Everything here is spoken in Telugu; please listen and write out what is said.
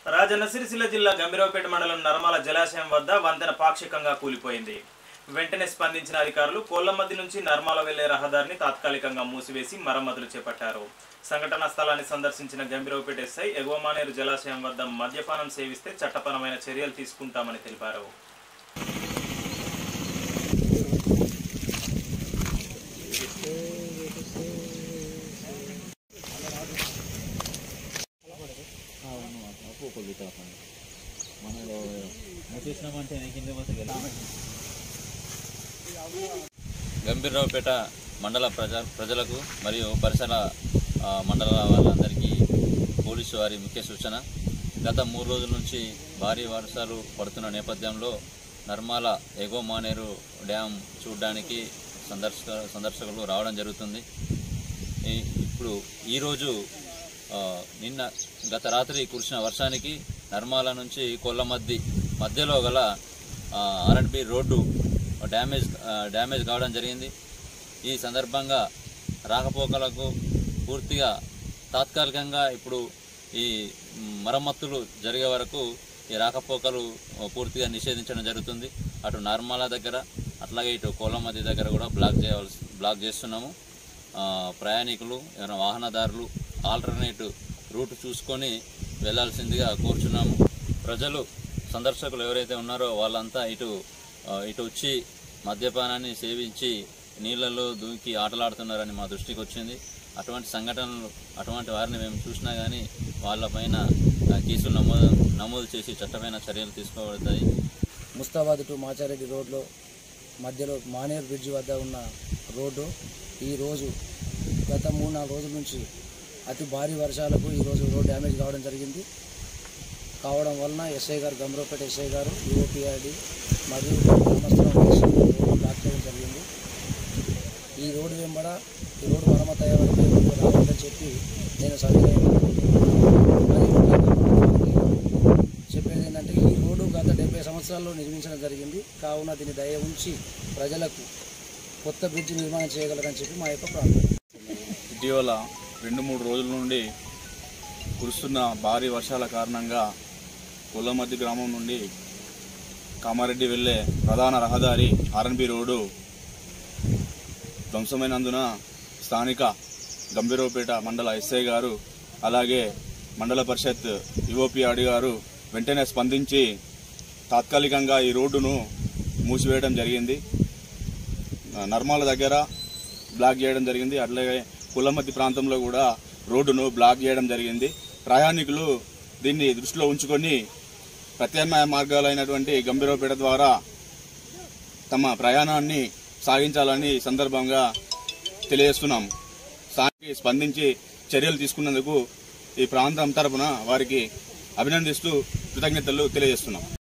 రాజన్న సిరిసిల్ల జిల్లా గంభీరావుపేట మండలం నర్మాల జలాశయం వద్ద వంతెన పాక్షికంగా కూలిపోయింది వెంటనే స్పందించిన అధికారులు కోళ్లమద్ది నుంచి నర్మాల వెళ్లే రహదారిని తాత్కాలికంగా మూసివేసి మరమ్మతులు చేపట్టారు సంఘటనా స్థలాన్ని సందర్శించిన గంభీరావుపేట ఎస్ఐ ఎగువమానేరు జలాశయం వద్ద మద్యపానం సేవిస్తే చట్టపరమైన చర్యలు తీసుకుంటామని తెలిపారు మనలో మూసేసినామంటే కింద పోతే ఎలా గంభీరరావుపేట మండల ప్రజ ప్రజలకు మరియు పరిసర ఆ, మండల వాళ్ళందరికీ పోలీసు వారి ముఖ్య సూచన గత మూడు రోజుల నుంచి భారీ వర్షాలు పడుతున్న నేపథ్యంలో నర్మాల ఎగో మానేరు డ్యామ్ చూడడానికి సందర్శక సందర్శకులు రావడం జరుగుతుంది ఈ- ఇప్పుడు ఈరోజు ఆ, నిన్న గత రాత్రి కురిసిన వర్షానికి నర్మాల నుంచి కొల్లమద్ది మధ్యలో గల ఆర్ఎండ్బి రోడ్డు డ్యామేజ్ ఆ, డ్యామేజ్ కావడం జరిగింది ఈ సందర్భంగా రాకపోకలకు పూర్తిగా తాత్కాలికంగా ఇప్పుడు ఈ మరమ్మతులు జరిగే వరకు ఈ రాకపోకలు పూర్తిగా నిషేధించడం జరుగుతుంది అటు నర్మాల దగ్గర అట్లాగే ఇటు కోలమద్ది దగ్గర కూడా బ్లాక్ చేయవలసి బ్లాక్ చేస్తున్నాము ఆ, ప్రయాణికులు ఏమైనా వాహనదారులు ఆల్టర్నేట్ రూట్ చూసుకొని వెళ్ళాల్సిందిగా కోరుచున్నాము ప్రజలు సందర్శకులు ఎవరైతే ఉన్నారో వాళ్ళంతా ఇటు ఆ, ఇటు వచ్చి మద్యపానాన్ని సేవించి నీళ్ళలో దూకి ఆటలాడుతున్నారని మా దృష్టికి వచ్చింది అటువంటి సంఘటనలు అటువంటి వారిని మేము చూసినా కానీ వాళ్ళపైన ఆ, కేసులు నమోదు నమోదు చేసి చట్టమైన చర్యలు తీసుకోబడతాయి ముస్తాబాద్ టు మాచారెడ్డి రోడ్లో మధ్యలో మానేరు బ్రిడ్జ్ వద్ద ఉన్న రోడ్డు ఈరోజు గత మూడు నాలుగు రోజుల నుంచి అతి భారీ వర్షాలకు ఈరోజు రోడ్ డ్యామేజ్ కావడం జరిగింది కావడం వలన ఎస్ఐ గారు గంభీరపేట ఎస్ఐ గారు యూఓపిఆర్డి మరియు గ్రామస్తులను కలిసి రోడ్డు బ్లాక్ చేయడం జరిగింది ఈ రోడ్డు వెంబడ ఈ రోడ్డు మరమ్మతు అయ్యే వరకు ఈ రోడ్డు రావద్దని చెప్పి నేను సవినయంగా మరి ముఖ్యంగా చెప్పేది ఏంటంటే ఈ రోడ్డు గత డెబ్బై సంవత్సరాల్లో నిర్మించడం జరిగింది కావున దీన్ని దయ ఉంచి ప్రజలకు కొత్త బ్రిడ్జ్ నిర్మాణం చేయగలరని చెప్పి మా యొక్క ప్రార్థన ఇటీవల రెండు మూడు రోజుల నుండి కురుస్తున్న భారీ వర్షాల కారణంగా కొల్లమద్ది గ్రామం నుండి కామారెడ్డి వెళ్ళే ప్రధాన రహదారి ఆర్ఎన్బి రోడ్డు ధ్వంసమైనందున స్థానిక గంభీరవపేట మండల ఎస్ఐ గారు అలాగే మండల పరిషత్ యుఓపిఆడి గారు వెంటనే స్పందించి తాత్కాలికంగా ఈ రోడ్డును మూసివేయడం జరిగింది నర్మాల దగ్గర బ్లాక్ చేయడం జరిగింది అట్లాగే కులమద్ది ప్రాంతంలో కూడా రోడ్డును బ్లాక్ చేయడం జరిగింది ప్రయాణికులు దీన్ని దృష్టిలో ఉంచుకొని ప్రత్యామ్నాయ మార్గాలైనటువంటి గంభీరపేట ద్వారా తమ ప్రయాణాన్ని సాగించాలని ఈ సందర్భంగా తెలియజేస్తున్నాం స్థానికి స్పందించి చర్యలు తీసుకున్నందుకు ఈ ప్రాంతం తరపున వారికి అభినందిస్తూ కృతజ్ఞతలు తెలియజేస్తున్నాం